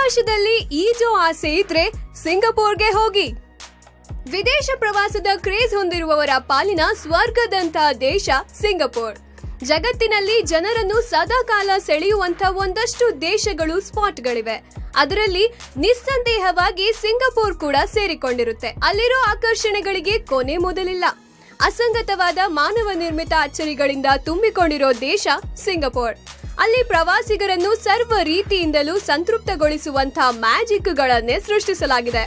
ಆಕಾಶದಲ್ಲಿ ಈಜೋ ಆಸೆ ಇದ್ರೆ ಸಿಂಗಪೂರ್ಗೆ ಹೋಗಿ ವಿದೇಶ ಪ್ರವಾಸದ ಕ್ರೇಜ್ ಹೊಂದಿರುವವರ ಪಾಲಿನ ಸ್ವರ್ಗದಂತ ದೇಶ ಸಿಂಗಪುರ್ ಜಗತ್ತಿನಲ್ಲಿ ಜನರನ್ನು ಸದಾಕಾಲ ಸೆಳೆಯುವಂತ ಒಂದಷ್ಟು ದೇಶಗಳು ಸ್ಪಾಟ್ಗಳಿವೆ ಅದರಲ್ಲಿ ನಿಸ್ಸಂದೇಹವಾಗಿ ಸಿಂಗಪುರ್ ಕೂಡ ಸೇರಿಕೊಂಡಿರುತ್ತೆ ಅಲ್ಲಿರೋ ಆಕರ್ಷಣೆಗಳಿಗೆ ಕೊನೆ ಮೊದಲಿಲ್ಲ ಅಸಂಗತವಾದ ಮಾನವ ನಿರ್ಮಿತ ಅಚ್ಚರಿಗಳಿಂದ ತುಂಬಿಕೊಂಡಿರೋ ದೇಶ ಸಿಂಗಪುರ್ ಅಲ್ಲಿ ಪ್ರವಾಸಿಗರನ್ನು ಸರ್ವ ರೀತಿಯಿಂದಲೂ ಸಂತೃಪ್ತಗೊಳಿಸುವಂತ ಮ್ಯಾಜಿಕ್ಗಳನ್ನೇ ಸೃಷ್ಟಿಸಲಾಗಿದೆ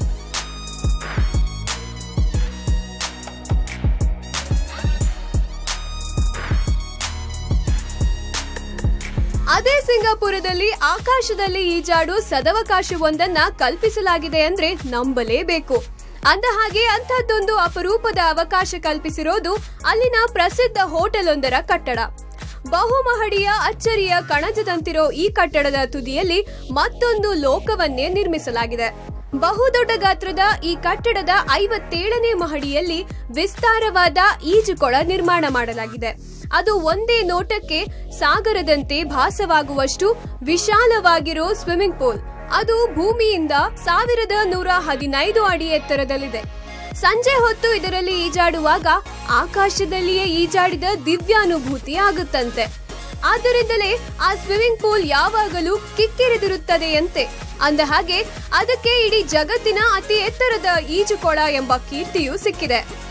ಅದೇ ಸಿಂಗಾಪುರದಲ್ಲಿ ಆಕಾಶದಲ್ಲಿ ಈಜಾಡು ಸದವಕಾಶವೊಂದನ್ನ ಕಲ್ಪಿಸಲಾಗಿದೆ ಅಂದ್ರೆ ನಂಬಲೇಬೇಕು ಅಂದ ಹಾಗೆ ಅಂಥದ್ದೊಂದು ಅಪರೂಪದ ಅವಕಾಶ ಕಲ್ಪಿಸಿರೋದು ಅಲ್ಲಿನ ಪ್ರಸಿದ್ಧ ಹೋಟೆಲ್ ಒಂದರ ಕಟ್ಟಡ ಬಹುಮಹಡಿಯ ಅಚ್ಚರಿಯ ಕಣಜದಂತಿರೋ ಈ ಕಟ್ಟಡದ ತುದಿಯಲ್ಲಿ ಮತ್ತೊಂದು ಲೋಕವನ್ನೇ ನಿರ್ಮಿಸಲಾಗಿದೆ ಬಹುದೊಡ್ಡ ಗಾತ್ರದ ಈ ಕಟ್ಟಡದ ಐವತ್ತೇಳನೇ ಮಹಡಿಯಲ್ಲಿ ವಿಸ್ತಾರವಾದ ಈಜುಕೊಳ ನಿರ್ಮಾಣ ಮಾಡಲಾಗಿದೆ ಅದು ಒಂದೇ ನೋಟಕ್ಕೆ ಸಾಗರದಂತೆ ಭಾಸವಾಗುವಷ್ಟು ವಿಶಾಲವಾಗಿರೋ ಸ್ವಿಮ್ಮಿಂಗ್ ಪೂಲ್ ಅದು ಭೂಮಿಯಿಂದ ಸಾವಿರದ ನೂರ ಹದಿನೈದು ಅಡಿ ಎತ್ತರದಲ್ಲಿದೆ ಸಂಜೆ ಹೊತ್ತು ಇದರಲ್ಲಿ ಈಜಾಡುವಾಗ ಆಕಾಶದಲ್ಲಿಯೇ ಈಜಾಡಿದ ದಿವ್ಯಾನುಭೂತಿ ಆಗುತ್ತಂತೆ ಆದ್ದರಿಂದಲೇ ಆ ಸ್ವಿಮ್ಮಿಂಗ್ ಪೂಲ್ ಯಾವಾಗಲೂ ಕಿಕ್ಕಿರಿದಿರುತ್ತದೆಯಂತೆ ಅಂದ ಹಾಗೆ ಅದಕ್ಕೆ ಇಡೀ ಜಗತ್ತಿನ ಅತಿ ಎತ್ತರದ ಈಜುಕೊಳ ಎಂಬ ಕೀರ್ತಿಯೂ ಸಿಕ್ಕಿದೆ